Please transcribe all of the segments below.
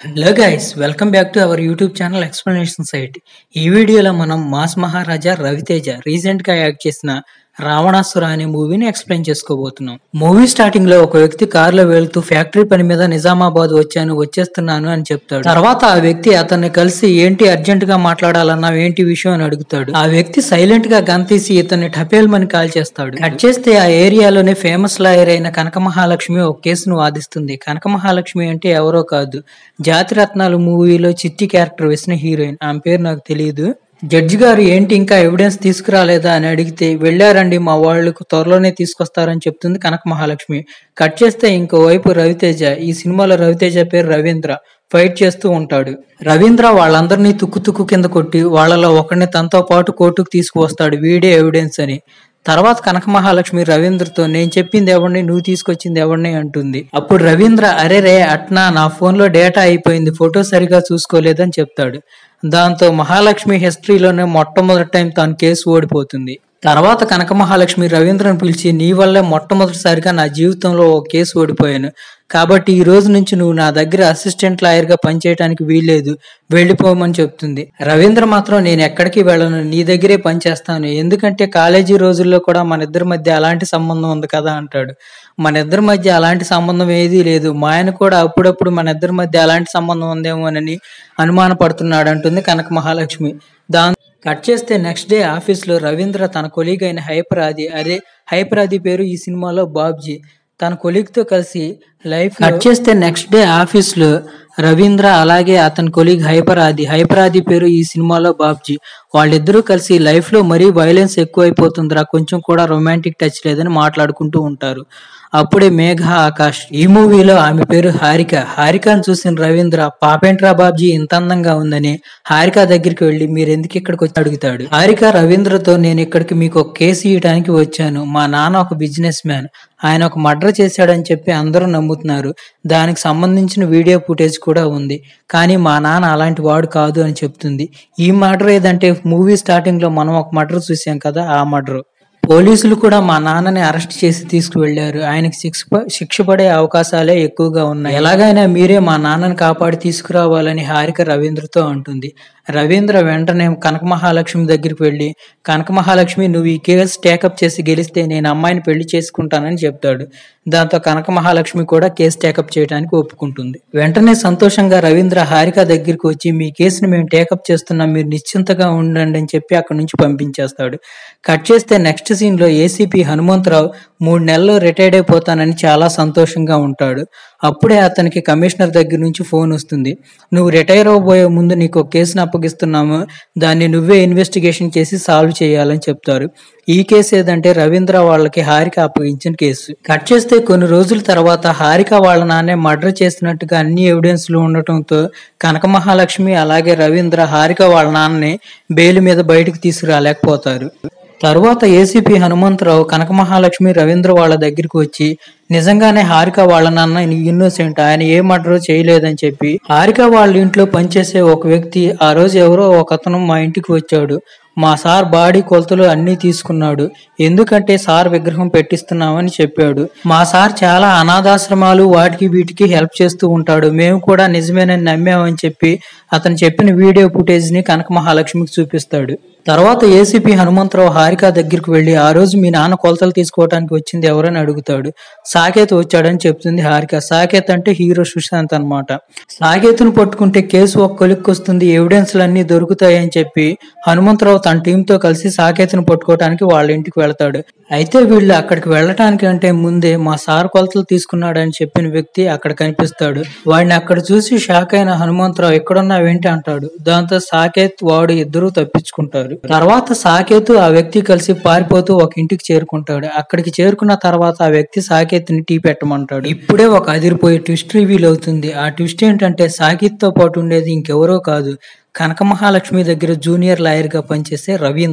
Hello guys welcome back to our YouTube channel explanation site ఈ వీడియోలో మనం mass Maharaja Raviteja recent గా యాక్ట్ చేసిన రావణాసుర అనే మూవీని ఎక్స్ప్లెయిన్ చేసుకోబోతున్నాం మూవీ స్టార్టింగ్ లో ఒక వ్యక్తి కారులో వెళ్తూ ఫ్యాక్టరీ పని మీద నిజామాబాద్ వచ్చాను వచ్చేస్తున్నాను అని చెప్తాడు తర్వాత ఆ వ్యక్తి అతన్ని కలిసి ఏంటి అర్జెంట్ గా మాట్లాడాలన్నా ఏంటి విషయం అని అడుగుతాడు ఆ వ్యక్తి సైలెంట్ గా గన్ తీసి ఇతన్ని టపేల్ మని కాల్ చేస్తాడు కట్ చేస్తే ఆ ఏరియాలోనే ఫేమస్ లాయర్ అయిన కనక మహాలక్ష్మి ఒక కేసును వాదిస్తుంది కనక మహాలక్ష్మి అంటే ఎవరో కాదు జాతి రత్నాలు మూవీలో చిట్టి క్యారెక్టర్ వేసిన హీరోయిన్ ఆమె పేరు నాకు తెలియదు జడ్జి గారు ఏంటి ఇంకా ఎవిడెన్స్ తీసుకురాలేదా అని అడిగితే వెళ్ళారండి మా వాళ్ళకు త్వరలోనే తీసుకొస్తారని చెప్తుంది కనక మహాలక్ష్మి కట్ చేస్తే ఇంకో వైపు రవితేజ ఈ సినిమాలో రవితేజ పేరు రవీంద్ర ఫైట్ చేస్తూ ఉంటాడు రవీంద్ర వాళ్ళందరినీ తుక్కు తుక్కు కింద కొట్టి వాళ్ళలో ఒకరిని తనతో పాటు కోర్టుకు తీసుకువస్తాడు వీడే ఎవిడెన్స్ అని తర్వాత కనక మహాలక్ష్మి రవీంద్రతో నేను చెప్పింది ఎవరిని నువ్వు తీసుకొచ్చింది ఎవరిని అంటుంది అప్పుడు రవీంద్ర అరే రే అట్నా నా ఫోన్ లో డేటా అయిపోయింది ఫోటో సరిగా చూసుకోలేదని చెప్తాడు దాంతో మహాలక్ష్మి హిస్టరీలోనే మొట్టమొదటి టైం తాను కేసు ఓడిపోతుంది తర్వాత కనక మహాలక్ష్మి రవీంద్రను పిలిచి నీ వల్లే మొట్టమొదటిసారిగా నా జీవితంలో ఓ కేసు ఓడిపోయాను కాబట్టి ఈ రోజు నుంచి నువ్వు నా దగ్గర అసిస్టెంట్ లాయర్ గా పనిచేయడానికి వీల్లేదు వెళ్ళిపోమని చెప్తుంది రవీంద్ర మాత్రం నేను ఎక్కడికి వెళ్ళను నీ దగ్గరే పనిచేస్తాను ఎందుకంటే కాలేజీ రోజుల్లో కూడా మన ఇద్దరి మధ్య అలాంటి సంబంధం ఉంది కదా అంటాడు మన ఇద్దరి మధ్య అలాంటి సంబంధం ఏదీ లేదు మా ఆయన కూడా అప్పుడప్పుడు మన ఇద్దరి మధ్య అలాంటి సంబంధం ఉందేమోనని అనుమానపడుతున్నాడు అంటుంది కనక మహాలక్ష్మి దాంతో కట్ చేస్తే నెక్స్ట్ డే ఆఫీస్లో రవీంద్ర తన కొలీగ్ అయిన హైపరాది అదే హైపరాది పేరు ఈ సినిమాలో బాబ్జీ తన కొలీగ్తో కలిసి లైఫ్ కట్ చేస్తే నెక్స్ట్ డే ఆఫీస్లో రవీంద్ర అలాగే అతని కొలీగ్ హైపరాది హైపరాది పేరు ఈ సినిమాలో బాబ్జీ వాళ్ళిద్దరూ కలిసి లైఫ్లో మరీ వైలెన్స్ ఎక్కువైపోతుందిరా కొంచెం కూడా రొమాంటిక్ టచ్ లేదని మాట్లాడుకుంటూ ఉంటారు అప్పుడే మేఘ ఆకాష్ ఈ మూవీలో ఆమె పేరు హారిక హారికను చూసిన రవీంద్ర పాపేంట్రా బాబ్జీ ఇంత అందంగా ఉందని హారిక దగ్గరికి వెళ్లి మీరు ఎందుకు ఇక్కడికి వచ్చి అడుగుతాడు హారిక రవీంద్రతో నేను ఇక్కడికి మీకు ఒక కేసు ఇవ్వడానికి వచ్చాను మా నాన్న ఒక బిజినెస్ మ్యాన్ ఆయన ఒక మర్డర్ చేశాడని చెప్పి అందరూ నమ్ముతున్నారు దానికి సంబంధించిన వీడియో ఫుటేజ్ కూడా ఉంది కానీ మా నాన్న అలాంటి వాడు కాదు అని చెప్తుంది ఈ మర్డర్ ఏదంటే మూవీ స్టార్టింగ్ లో మనం ఒక మర్డర్ చూసాం కదా ఆ మర్డర్ పోలీసులు కూడా మా నాన్నని అరెస్ట్ చేసి తీసుకువెళ్లారు ఆయనకి శిక్ష ప- శిక్ష పడే అవకాశాలే ఎక్కువగా ఉన్నాయి ఎలాగైనా మీరే మా నాన్నని కాపాడి తీసుకురావాలని హారిక రవీంద్రతో అంటుంది రవీంద్ర వెంటనే కనక మహాలక్ష్మి దగ్గరికి వెళ్ళి కనక మహాలక్ష్మి నువ్వు ఈ కేసు టేకప్ చేసి గెలిస్తే నేను అమ్మాయిని పెళ్లి చేసుకుంటానని చెప్తాడు దాంతో కనక మహాలక్ష్మి కూడా కేసు టేకప్ చేయడానికి ఒప్పుకుంటుంది వెంటనే సంతోషంగా రవీంద్ర హారిక దగ్గరికి వచ్చి మీ కేసుని మేము టేకప్ చేస్తున్నాం మీరు నిశ్చింతగా ఉండండి అని చెప్పి అక్కడి నుంచి పంపించేస్తాడు కట్ చేస్తే నెక్స్ట్ సీన్ లో ఏసీపీ హనుమంతరావు మూడు నెలల్లో రిటైర్డ్ అయిపోతానని చాలా సంతోషంగా ఉంటాడు అప్పుడే అతనికి కమిషనర్ దగ్గర నుంచి ఫోన్ వస్తుంది నువ్వు రిటైర్ అవ్వబోయే ముందు నీకు ఒక కేసును అప్పగిస్తున్నాము దాన్ని నువ్వే ఇన్వెస్టిగేషన్ చేసి సాల్వ్ చేయాలని చెప్తారు ఈ కేసు ఏదంటే రవీంద్ర వాళ్ళకి హారిక అప్పగించిన కేసు కట్ చేస్తే కొన్ని రోజుల తర్వాత హారిక వాళ్ళ నాన్నే మర్డర్ చేసినట్టుగా అన్ని ఎవిడెన్స్లు ఉండటంతో కనక మహాలక్ష్మి అలాగే రవీంద్ర హారిక వాళ్ళ నాన్నని బెయిల్ మీద బయటకు తీసుకురాలేకపోతారు తరువాత ఏసీపీ హనుమంతరావు కనక మహాలక్ష్మి రవీంద్ర వాళ్ళ దగ్గరికి వచ్చి నిజంగానే హారిక వాళ్ళ నాన్న ఇన్నోసెంట్ ఆయన ఏ మర్డర్ చేయలేదని చెప్పి హారిక వాళ్ళ ఇంట్లో పనిచేసే ఒక వ్యక్తి ఆ రోజు ఎవరో ఒక అతను మా ఇంటికి వచ్చాడు మా సార్ బాడీ కొలతలు అన్నీ తీసుకున్నాడు ఎందుకంటే సార్ విగ్రహం పెట్టిస్తున్నామని చెప్పాడు మా సార్ చాలా అనాథాశ్రమాలు వాటికి వీటికి హెల్ప్ చేస్తూ ఉంటాడు మేము కూడా నిజమేనని నమ్మామని చెప్పి అతను చెప్పిన వీడియో ఫుటేజ్ ని కనక మహాలక్ష్మికి చూపిస్తాడు తర్వాత ఏసీపీ హనుమంతరావు హారిక దగ్గరికి వెళ్లి ఆ రోజు మీ నాన్న కొలతలు తీసుకోవడానికి వచ్చింది ఎవరని అడుగుతాడు సాకేత్ వచ్చాడని చెప్తుంది హారిక సాకేత్ అంటే హీరో సుశాంత్ అన్నమాట సాకేత్ను పట్టుకుంటే కేసు ఒక కొలిక్కి వస్తుంది ఎవిడెన్స్లు అన్ని దొరుకుతాయని చెప్పి హనుమంతరావు తన టీంతో కలిసి సాకేత్ను పట్టుకోవడానికి వాళ్ళ ఇంటికి వెళ్తాడు అయితే వీళ్ళు అక్కడికి వెళ్ళటానికి అంటే ముందే మా సార్ కొలతలు తీసుకున్నాడని చెప్పిన వ్యక్తి అక్కడ కనిపిస్తాడు వాడిని అక్కడ చూసి షాక్ అయిన హనుమంతరావు ఎక్కడున్నావేంటి అంటాడు దాంతో సాకేత్ వాడు ఇద్దరూ తప్పించుకుంటారు తర్వాత సాకేత్ ఆ వ్యక్తి కలిసి పారిపోతూ ఒక ఇంటికి చేరుకుంటాడు అక్కడికి చేరుకున్న తర్వాత ఆ వ్యక్తి సాకేత్ ని టీ పెట్టమంటాడు ఇప్పుడే ఒక అదిరిపోయే ట్విస్ట్ రివీల్ అవుతుంది ఆ ట్విస్ట్ ఏంటంటే సాకేత్ తో పాటు ఉండేది ఇంకెవరో కాదు కనక మహాలక్ష్మి దగ్గర జూనియర్ లాయర్ గా పనిచేసే రవీంద్ర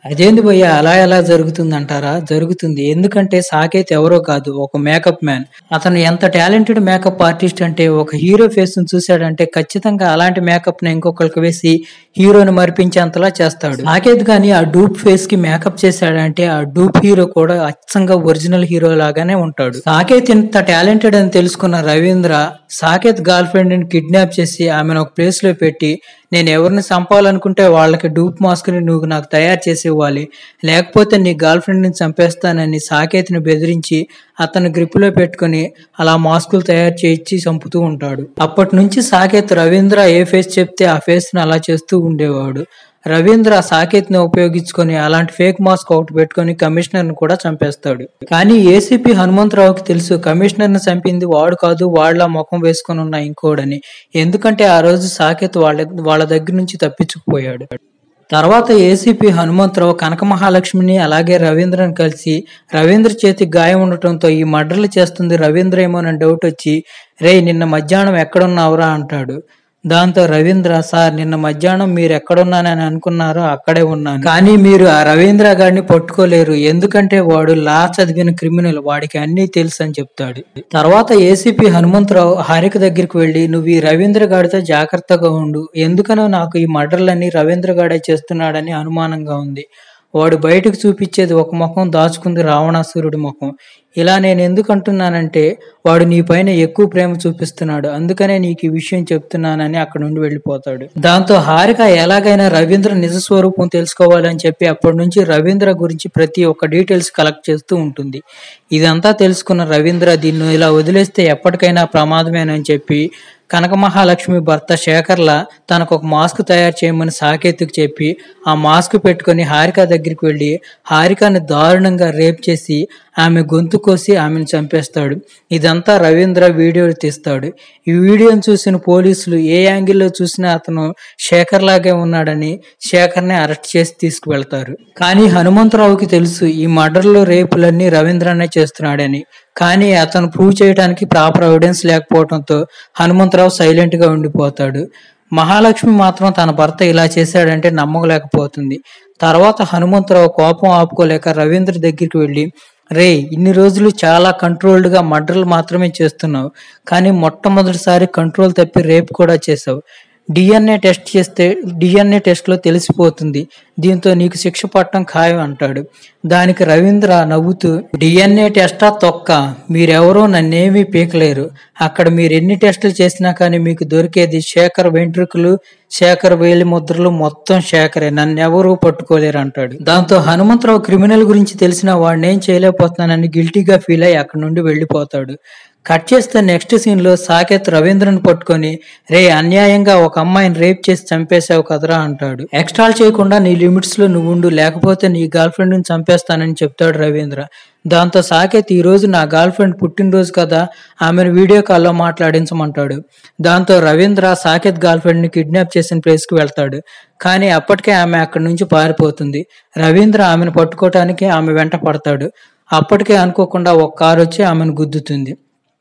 అదేంది భయ్య అలా ఎలా జరుగుతుంది అంటారా జరుగుతుంది ఎందుకంటే సాకేత్ ఎవరో కాదు ఒక మేకప్ మ్యాన్ అతను ఎంత టాలెంటెడ్ మేకప్ ఆర్టిస్ట్ అంటే ఒక హీరో ఫేస్ ను చూశాడంటే ఖచ్చితంగా అలాంటి మేకప్ ని ఇంకొకరికి వేసి హీరోని మరిపించేంతలా చేస్తాడు సాకేత్ గాని ఆ డూప్ ఫేస్ కి మేకప్ చేశాడంటే ఆ డూప్ హీరో కూడా అచ్చంగా ఒరిజినల్ హీరో లాగానే ఉంటాడు సాకేత్ ఇంత టాలెంటెడ్ అని తెలుసుకున్న రవీంద్ర సాకేత్ గర్ల్ ఫ్రెండ్ ని కిడ్నాప్ చేసి ఆమెను ఒక ప్లేస్ లో పెట్టి నేను ఎవరిని చంపాలనుకుంటే వాళ్ళకి డూప్ మాస్క్ ని నువ్వు నాకు తయారు చేసి ఇవ్వాలి లేకపోతే నీ గర్ల్ ఫ్రెండ్ ని చంపేస్తానని సాకేత్ని బెదిరించి అతను గ్రిప్ లో పెట్టుకుని అలా మాస్కులు తయారు చేయించి చంపుతూ ఉంటాడు అప్పటి నుంచి సాకేత్ రవీంద్ర ఏ ఫేస్ చెప్తే ఆ ఫేస్ ని అలా చేస్తూ ఉండేవాడు రవీంద్ర సాకేత్ ని ఉపయోగించుకొని అలాంటి ఫేక్ మాస్క్ ఒకటి పెట్టుకొని కమిషనర్ ని కూడా చంపేస్తాడు కానీ ఏసీపీ హనుమంతరావుకి తెలుసు కమిషనర్ ని చంపింది వాడు కాదు వాళ్ళ ముఖం వేసుకొని ఉన్న ఇంకోడని ఎందుకంటే ఆ రోజు సాకేత్ వాళ్ళ వాళ్ళ దగ్గర నుంచి తప్పించుకుపోయాడు తర్వాత ఏసీపీ హనుమంతరావు కనక మహాలక్ష్మిని అలాగే రవీంద్రని కలిసి రవీంద్ర చేతికి గాయం ఉండటంతో ఈ మర్డర్లు చేస్తుంది రవీంద్ర ఏమోనని డౌట్ వచ్చి రే నిన్న మధ్యాహ్నం ఎక్కడున్నావురా అంటాడు దాంతో రవీంద్ర సార్ నిన్న మధ్యాహ్నం మీరు ఎక్కడున్నానని అనుకున్నారో అక్కడే ఉన్నాను కానీ మీరు ఆ రవీంద్ర గారిని పట్టుకోలేరు ఎందుకంటే వాడు లా చదివిన క్రిమినల్ వాడికి అన్నీ తెలుసు అని చెప్తాడు తర్వాత ఏసీపీ హనుమంతరావు హారిక దగ్గరికి వెళ్లి నువ్వు ఈ రవీంద్ర గాడితో జాగ్రత్తగా ఉండు ఎందుకనో నాకు ఈ మర్డర్లన్నీ రవీంద్ర గాడే చేస్తున్నాడని అనుమానంగా ఉంది వాడు బయటకు చూపించేది ఒక ముఖం దాచుకుంది రావణాసురుడి ముఖం ఇలా నేను ఎందుకు అంటున్నానంటే వాడు నీ పైన ఎక్కువ ప్రేమ చూపిస్తున్నాడు అందుకనే నీకు ఈ విషయం చెప్తున్నానని అక్కడ నుండి వెళ్ళిపోతాడు దాంతో హారిక ఎలాగైనా రవీంద్ర నిజ స్వరూపం తెలుసుకోవాలని చెప్పి అప్పటి నుంచి రవీంద్ర గురించి ప్రతి ఒక్క డీటెయిల్స్ కలెక్ట్ చేస్తూ ఉంటుంది ఇదంతా తెలుసుకున్న రవీంద్ర దీన్ని ఇలా వదిలేస్తే ఎప్పటికైనా ప్రమాదమేనని చెప్పి కనక మహాలక్ష్మి భర్త శేఖర్ల తనకు ఒక మాస్క్ తయారు చేయమని సాకేత్కు చెప్పి ఆ మాస్క్ పెట్టుకొని హారిక దగ్గరికి వెళ్ళి హారికని దారుణంగా రేప్ చేసి ఆమె గొంతు కోసి ఆమెను చంపేస్తాడు ఇదంతా రవీంద్ర వీడియోలు తీస్తాడు ఈ వీడియోని చూసిన పోలీసులు ఏ యాంగిల్లో చూసినా అతను శేఖర్ లాగే ఉన్నాడని శేఖర్ని అరెస్ట్ చేసి తీసుకువెళ్తారు కానీ హనుమంతరావుకి తెలుసు ఈ మర్డర్లో రేపులన్నీ రవీంద్రనే చేస్తున్నాడని కానీ అతను ప్రూవ్ చేయడానికి ప్రాపర్ ఎవిడెన్స్ లేకపోవడంతో హనుమంతరావు సైలెంట్ గా ఉండిపోతాడు మహాలక్ష్మి మాత్రం తన భర్త ఇలా చేశాడంటే నమ్మలేకపోతుంది తర్వాత హనుమంతరావు కోపం ఆపుకోలేక రవీంద్ర దగ్గరికి వెళ్ళి రే ఇన్ని రోజులు చాలా కంట్రోల్డ్ గా మర్డర్లు మాత్రమే చేస్తున్నావు కానీ మొట్టమొదటిసారి కంట్రోల్ తప్పి రేప్ కూడా చేసావు డిఎన్ఏ టెస్ట్ చేస్తే డిఎన్ఏ టెస్ట్ లో తెలిసిపోతుంది దీంతో నీకు శిక్ష పట్టడం ఖాయం అంటాడు దానికి రవీంద్ర నవ్వుతూ డిఎన్ఏ టెస్టా తొక్క మీరెవరో నన్నేమీ పీకలేరు అక్కడ మీరు ఎన్ని టెస్టులు చేసినా కానీ మీకు దొరికేది శేఖర్ వెంట్రుకలు శేఖర్ వేలి ముద్రలు మొత్తం శేఖరే నన్నెవరూ పట్టుకోలేరు అంటాడు దాంతో హనుమంతరావు క్రిమినల్ గురించి తెలిసిన వాడిని ఏం చేయలేకపోతున్నానని గిల్టీగా ఫీల్ అయ్యి అక్కడి నుండి వెళ్ళిపోతాడు కట్ చేస్తే నెక్స్ట్ సీన్ లో సాకేత్ రవీంద్రను పట్టుకొని రే అన్యాయంగా ఒక అమ్మాయిని రేప్ చేసి చంపేశావు కదరా అంటాడు ఎక్స్ట్రాల్ చేయకుండా నీ లిమిట్స్ లో నువ్వు ఉండు లేకపోతే నీ గర్ల్ ఫ్రెండ్ ని చంపేస్తానని చెప్తాడు రవీంద్ర దాంతో సాకేత్ ఈ రోజు నా గర్ల్ ఫ్రెండ్ పుట్టినరోజు కదా ఆమెను వీడియో కాల్లో మాట్లాడించమంటాడు దాంతో రవీంద్ర సాకేత్ గర్ల్ ఫ్రెండ్ ని కిడ్నాప్ చేసిన ప్లేస్ కి వెళ్తాడు కానీ అప్పటికే ఆమె అక్కడి నుంచి పారిపోతుంది రవీంద్ర ఆమెను పట్టుకోవటానికి ఆమె వెంట పడతాడు అప్పటికే అనుకోకుండా ఒక కారు వచ్చి ఆమెను గుద్దుతుంది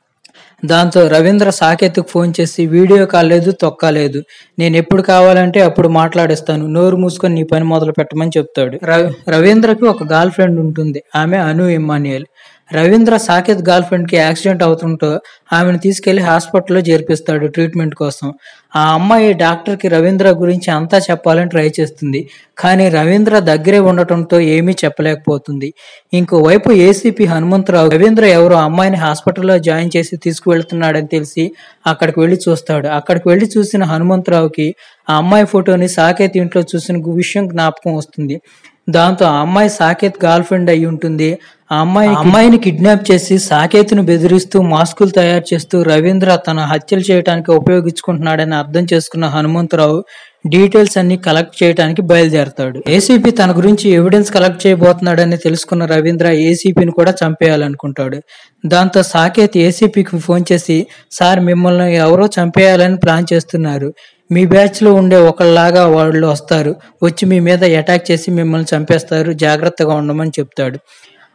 దాంతో రవీంద్ర సాకేత్కు ఫోన్ చేసి వీడియో కాల్ లేదు తొక్క లేదు నేను ఎప్పుడు కావాలంటే అప్పుడు మాట్లాడిస్తాను నోరు మూసుకొని నీ పని మొదలు పెట్టమని చెప్తాడు రవి- రవీంద్రకి ఒక గర్ల్ ఫ్రెండ్ ఉంటుంది ఆమె Anu Emmanuel Ravindra Saketh girlfriend కి యాక్సిడెంట్ అవుతుంటో ఆమెను తీసుకెళ్లి హాస్పిటల్లో చేర్పిస్తాడు ట్రీట్మెంట్ కోసం ఆ అమ్మాయి డాక్టర్ కి రవీంద్ర గురించి అంతా చెప్పాలని ట్రై చేస్తుంది కానీ రవీంద్ర దగ్గరే ఉండటంతో ఏమీ చెప్పలేకపోతుంది ఇంకోవైపు ఏసీపీ హనుమంతరావు రవీంద్ర ఎవరో అమ్మాయిని హాస్పిటల్లో జాయిన్ చేసి తీసుకువెళ్తున్నాడని తెలిసి అక్కడికి వెళ్లి చూస్తాడు అక్కడికి వెళ్లి చూసిన హనుమంతరావుకి ఆ అమ్మాయి ఫోటోని సాకేత్ ఇంట్లో చూసిన గు- విషయం జ్ఞాపకం వస్తుంది దాంతో ఆ అమ్మాయి సాకేత్ గర్ల్ ఫ్రెండ్ అయి ఉంటుంది ఆ అమ్మాయి ఆ అమ్మాయిని కిడ్నాప్ చేసి సాకేత్ను బెదిరిస్తూ మాస్కులు తయారు చేస్తూ రవీంద్ర తన హత్యలు చేయడానికి ఉపయోగించుకుంటున్నాడని అర్థం చేసుకున్న హనుమంతరావు డీటెయిల్స్ అన్ని కలెక్ట్ చేయడానికి బయలుదేరతాడు ఏసీపీ తన గురించి ఎవిడెన్స్ కలెక్ట్ చేయబోతున్నాడని తెలుసుకున్న రవీంద్ర ఏసీపీని కూడా చంపేయాలనుకుంటాడు దాంతో సాకేత్ ఏసీపీకి ఫోన్ చేసి సార్ మిమ్మల్ని ఎవరో చంపేయాలని ప్లాన్ చేస్తున్నారు మీ బ్యాచ్ లో ఉండే ఒకళ్ళలాగా వాళ్ళు వస్తారు వచ్చి మీ మీద అటాక్ చేసి మిమ్మల్ని చంపేస్తారు జాగ్రత్తగా ఉండమని చెప్తాడు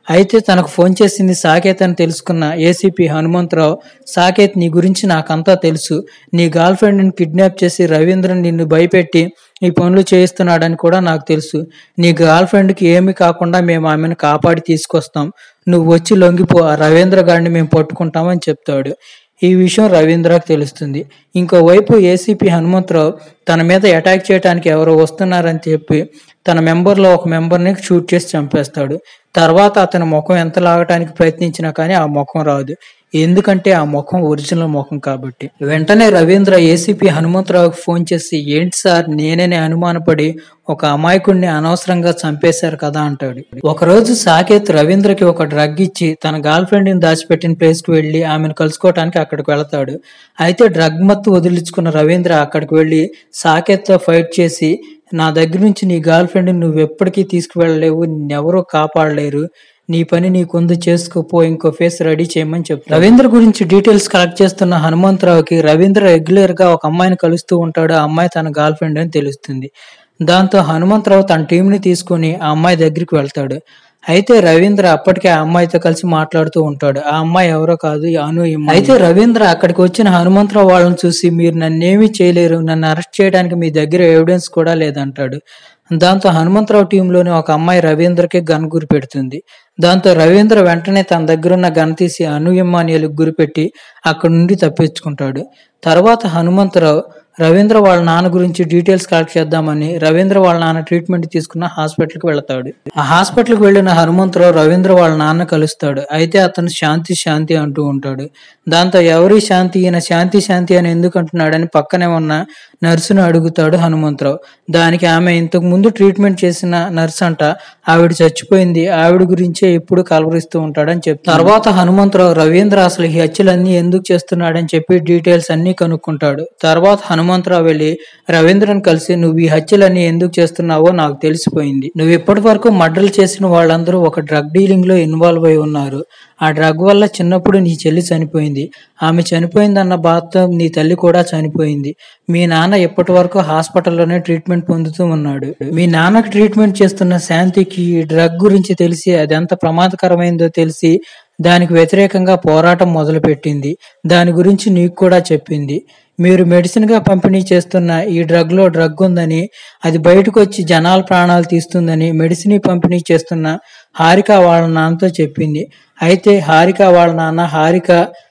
అయితే తనకు ఫోన్ చేసింది సాకేత్ అని తెలుసుకున్న ఏసీపీ హనుమంతరావు సాకేత్ నీ గురించి నాకంతా తెలుసు నీ గర్ల్ ఫ్రెండ్ని కిడ్నాప్ చేసి రవీంద్రన్ నిన్ను భయపెట్టి ఈ పనులు చేయిస్తున్నాడని కూడా నాకు తెలుసు నీ గర్ల్ ఫ్రెండ్కి ఏమీ కాకుండా మేము ఆమెను కాపాడి తీసుకొస్తాం నువ్వు వచ్చి లొంగిపో ఆ రవీంద్ర గారిని మేము పట్టుకుంటామని చెప్తాడు ఈ విషయం రవీంద్రకు తెలుస్తుంది ఇంకోవైపు ఏసీపీ హనుమంతరావు తన మీద అటాక్ చేయడానికి ఎవరో వస్తున్నారని చెప్పి తన మెంబర్లో ఒక మెంబర్ని షూట్ చేసి చంపేస్తాడు తర్వాత అతని ముఖం ఎంత లాగటానికి ప్రయత్నించినా కానీ ఆ ముఖం రాదు ఎందుకంటే ఆ ముఖం ఒరిజినల్ ముఖం కాబట్టి వెంటనే రవీంద్ర ఏసీపీ హనుమంతరావుకి ఫోన్ చేసి ఏంటి సార్ నేనే అనుమానపడి ఒక అమాయకుడిని అనవసరంగా చంపేశారు కదా అంటాడు ఒకరోజు సాకేత్ రవీంద్రకి ఒక డ్రగ్ ఇచ్చి తన గర్ల్ ఫ్రెండ్ ని దాచిపెట్టిన ప్లేస్ కి వెళ్లి ఆమెను కలుసుకోవడానికి అక్కడికి వెళతాడు అయితే డ్రగ్ మత్తు వదిలించుకున్న రవీంద్ర అక్కడికి వెళ్లి సాకేత్ తో ఫైట్ చేసి నా దగ్గర నుంచి నీ గర్ల్ ఫ్రెండ్ నువ్వు ఎప్పటికీ తీసుకువెళ్ళలేవు నిన్నెవరూ కాపాడలేరు నీ పని నీకుంది చేసుకోపో ఇంకో ఫేస్ రెడీ చేయమని చెప్పు రవీంద్ర గురించి డీటెయిల్స్ కలెక్ట్ చేస్తున్న హనుమంతరావుకి రవీంద్ర రెగ్యులర్ గా ఒక అమ్మాయిని కలుస్తూ ఉంటాడు ఆ అమ్మాయి తన గర్ల్ ఫ్రెండ్ అని తెలుస్తుంది దాంతో హనుమంతరావు తన టీం ని తీసుకుని ఆ అమ్మాయి దగ్గరికి వెళ్తాడు అయితే రవీంద్ర అప్పటికే ఆ అమ్మాయితో కలిసి మాట్లాడుతూ ఉంటాడు ఆ అమ్మాయి ఎవరో కాదు ఈ అను ఇమ్మ. అయితే రవీంద్ర అక్కడికి వచ్చిన హనుమంతరావు వాళ్ళని చూసి మీరు నన్నేమీ చేయలేరు నన్ను అరెస్ట్ చేయడానికి మీ దగ్గర ఎవిడెన్స్ కూడా లేదంటాడు దాంతో హనుమంతరావు టీంలోని ఒక అమ్మాయి రవీంద్రకి గన్ గురి పెడుతుంది దాంతో రవీంద్ర వెంటనే తన దగ్గరున్న గన్ తీసి అనుయమానియలకు గురిపెట్టి అక్కడి నుండి తప్పించుకుంటాడు తర్వాత హనుమంతరావు రవీంద్ర వాళ్ళ నాన్న గురించి డీటెయిల్స్ కలెక్ట్ చేద్దామని రవీంద్ర వాళ్ళ నాన్న ట్రీట్మెంట్ తీసుకున్న హాస్పిటల్కి వెళతాడు ఆ హాస్పిటల్కి వెళ్ళిన హనుమంతరావు రవీంద్ర వాళ్ళ నాన్న కలుస్తాడు అయితే అతను శాంతి శాంతి అంటూ ఉంటాడు దాంతో ఎవరి శాంతి ఈయన శాంతి శాంతి అని ఎందుకు అంటున్నాడని పక్కనే ఉన్న నర్సును అడుగుతాడు హనుమంతరావు దానికి ఆమె ఇంతకు ముందు ట్రీట్మెంట్ చేసిన నర్స్ అంట ఆవిడ చచ్చిపోయింది ఆవిడ గురించే ఎప్పుడు కలవరిస్తూ ఉంటాడని చెప్తారు తర్వాత హనుమంతరావు రవీంద్ర అసలు ఈ హత్యలన్నీ ఎందుకు చేస్తున్నాడని చెప్పి డీటెయిల్స్ అన్ని కనుక్కుంటాడు తర్వాత హనుమంతరావు వెళ్ళి రవీంద్రని కలిసి నువ్వు ఈ హత్యలన్నీ ఎందుకు చేస్తున్నావో నాకు తెలిసిపోయింది నువ్వు ఇప్పటి వరకు మర్డర్లు చేసిన వాళ్ళందరూ ఒక డ్రగ్ డీలింగ్ లో ఇన్వాల్వ్ అయి ఉన్నారు ఆ డ్రగ్ వల్ల చిన్నప్పుడు నీ చెల్లి చనిపోయింది ఆమె చనిపోయిందన్న బాధతో నీ తల్లి కూడా చనిపోయింది మీ నాన్న ఇప్పటి వరకు హాస్పిటల్లోనే ట్రీట్మెంట్ పొందుతూ ఉన్నాడు మీ నాన్నకు ట్రీట్మెంట్ చేస్తున్న శాంతికి ఈ డ్రగ్ గురించి తెలిసి అది ఎంత ప్రమాదకరమైందో తెలిసి దానికి వ్యతిరేకంగా పోరాటం మొదలుపెట్టింది దాని గురించి నీకు కూడా చెప్పింది మీరు మెడిసిన్ గా పంపిణీ చేస్తున్న ఈ డ్రగ్ లో డ్రగ్ ఉందని అది బయటకు వచ్చి జనాల ప్రాణాలు తీస్తుందని మెడిసిన్ పంపిణీ చేస్తున్న హారిక వాళ్ళ నాన్నతో చెప్పింది అయితే హారిక వాళ్ళ నాన్న హారిక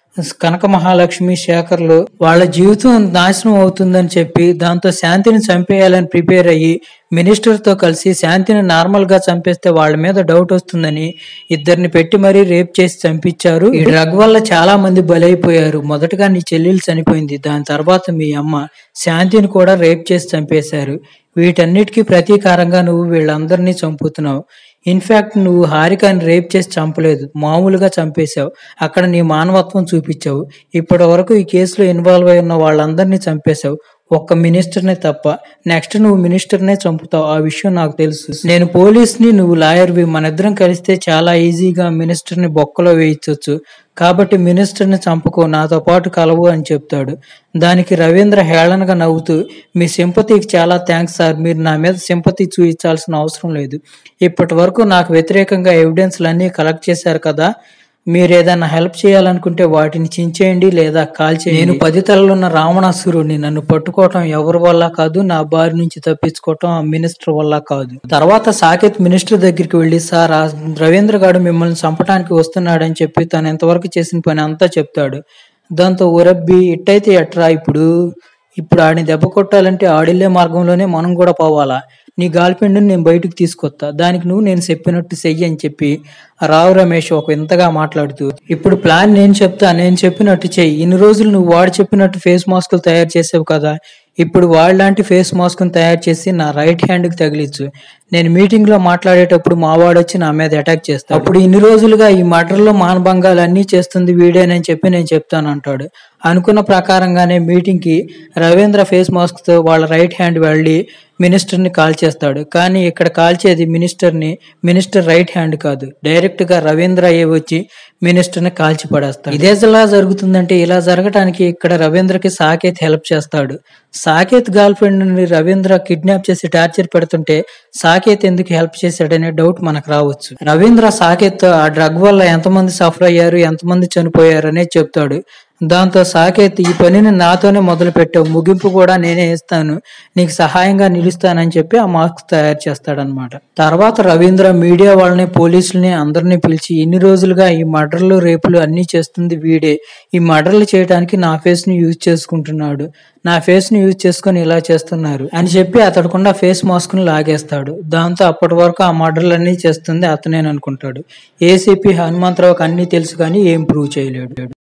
కనక మహాలక్ష్మి శేఖర్లు వాళ్ళ జీవితం నాశనం అవుతుందని చెప్పి దాంతో శాంతిని చంపేయాలని ప్రిపేర్ అయ్యి మినిస్టర్ తో కలిసి శాంతిని నార్మల్ గా చంపేస్తే వాళ్ళ మీద డౌట్ వస్తుందని ఇద్దరిని పెట్టి మరీ రేప్ చేసి చంపించారు ఈ డ్రగ్ వల్ల చాలా మంది బలైపోయారు మొదటగా నీ చెల్లెలు చనిపోయింది దాని తర్వాత మీ అమ్మ శాంతిని కూడా రేప్ చేసి చంపేశారు వీటన్నిటికీ ప్రతీకారంగా నువ్వు వీళ్ళందరినీ చంపుతున్నావు ఇన్ఫాక్ట్ నువ్వు హారికాని రేప్ చేసి చంపలేదు మామూలుగా చంపేశావు అక్కడ నీ మానవత్వం చూపించావు ఇప్పటి వరకు ఈ కేసులో ఇన్వాల్వ్ అయి ఉన్న వాళ్ళందరినీ చంపేశావు ఒక్క మినిస్టర్నే తప్ప నెక్స్ట్ నువ్వు మినిస్టర్నే చంపుతావు ఆ విషయం నాకు తెలుసు నేను పోలీస్ని నువ్వు లాయర్వి మన ఇద్దరం కలిస్తే చాలా ఈజీగా మినిస్టర్ని బొక్కలో వేయించవచ్చు కాబట్టి మినిస్టర్ని చంపుకో నాతో పాటు కలవు అని చెప్తాడు దానికి రవీంద్ర హేళనగా నవ్వుతూ మీ సింపతికి చాలా థ్యాంక్స్ సార్ మీరు నా మీద సింపతి చూపించాల్సిన అవసరం లేదు ఇప్పటి వరకు నాకు వ్యతిరేకంగా ఎవిడెన్స్లు అన్నీ కలెక్ట్ చేశారు కదా మీరు ఏదైనా హెల్ప్ చేయాలనుకుంటే వాటిని చించేయండి లేదా కాల్ చేయండి నేను పది తలలున్న రావణాసురుడిని నన్ను పట్టుకోవటం ఎవరి వల్ల కాదు నా బారి నుంచి తప్పించుకోవటం ఆ మినిస్టర్ వల్ల కాదు తర్వాత సాకేత్ మినిస్టర్ దగ్గరికి వెళ్ళి సార్ ఆ రవీంద్ర గారు మిమ్మల్ని చంపడానికి వస్తున్నాడని చెప్పి తను ఎంతవరకు చేసిన పని అంతా చెప్తాడు దాంతో ఉరబ్బి ఇట్టయితే ఎట్రా ఇప్పుడు ఇప్పుడు ఆడిని దెబ్బ కొట్టాలంటే ఆడిల్లే మార్గంలోనే మనం కూడా పోవాలా నీ గాల్పెండ్ని నేను బయటకు తీసుకొస్తా దానికి నువ్వు నేను చెప్పినట్టు చెయ్యి అని చెప్పి రావు రమేష్ ఒక ఇంతగా మాట్లాడుతూ ఇప్పుడు ప్లాన్ నేను చెప్తా నేను చెప్పినట్టు చెయ్యి ఇన్ని రోజులు నువ్వు వాడు చెప్పినట్టు ఫేస్ మాస్కులు తయారు చేసావు కదా ఇప్పుడు వాళ్ళలాంటి ఫేస్ మాస్క్ని తయారు చేసి నా రైట్ హ్యాండ్కి తగిలించు నేను మీటింగ్ లో మాట్లాడేటప్పుడు మా వాడు వచ్చి నా మీద అటాక్ చేస్తాడు అప్పుడు ఇన్ని రోజులుగా ఈ మర్డర్లో మానభంగాలు అన్నీ చేస్తుంది వీడేనని చెప్పి నేను చెప్తాను అంటాడు అనుకున్న ప్రకారంగానే మీటింగ్ కి రవీంద్ర ఫేస్ మాస్క్ తో వాళ్ళ రైట్ హ్యాండ్ వెళ్ళి మినిస్టర్ని కాల్ చేస్తాడు కానీ ఇక్కడ కాల్చేది మినిస్టర్ని మినిస్టర్ రైట్ హ్యాండ్ కాదు డైరెక్ట్ గా రవీంద్ర అయ్యే వచ్చి మినిస్టర్ని కాల్చి పడేస్తాడు ఇదే ఎలా జరుగుతుందంటే ఇలా జరగటానికి ఇక్కడ రవీంద్రకి సాకేత్ హెల్ప్ చేస్తాడు సాకేత్ గర్ల్ ఫ్రెండ్ ని రవీంద్ర కిడ్నాప్ చేసి టార్చర్ పెడుతుంటే సాకేత్ ఎందుకు హెల్ప్ చేశాడనే డౌట్ మనకు రావచ్చు రవీంద్ర సాకేత్ ఆ డ్రగ్ వల్ల ఎంతమంది సఫర్ అయ్యారు ఎంతమంది చనిపోయారు అనేది చెప్తాడు దాంతో సాకేత్ ఈ పనిని నాతోనే మొదలు పెట్టావు ముగింపు కూడా నేనే ఇస్తాను నీకు సహాయంగా నిలుస్తానని చెప్పి ఆ మాస్క్ తయారు చేస్తాడనమాట తర్వాత రవీంద్ర మీడియా వాళ్ళని పోలీసుల్ని అందరినీ పిలిచి ఇన్ని రోజులుగా ఈ మర్డర్లు రేపులు అన్ని చేస్తుంది వీడే ఈ మర్డర్లు చేయడానికి నా ఫేస్ ని యూజ్ చేసుకుంటున్నాడు నా ఫేస్ ని యూజ్ చేసుకొని ఇలా చేస్తున్నారు అని చెప్పి అతడుకుండా ఫేస్ మాస్క్ ని లాగేస్తాడు దాంతో అప్పటి వరకు ఆ మర్డర్లు అన్ని చేస్తుంది అతనేననుకుంటాడు ఏసీపీ హనుమంతరావుకి అన్ని తెలుసు కానీ ఏం ప్రూవ్ చేయలేడు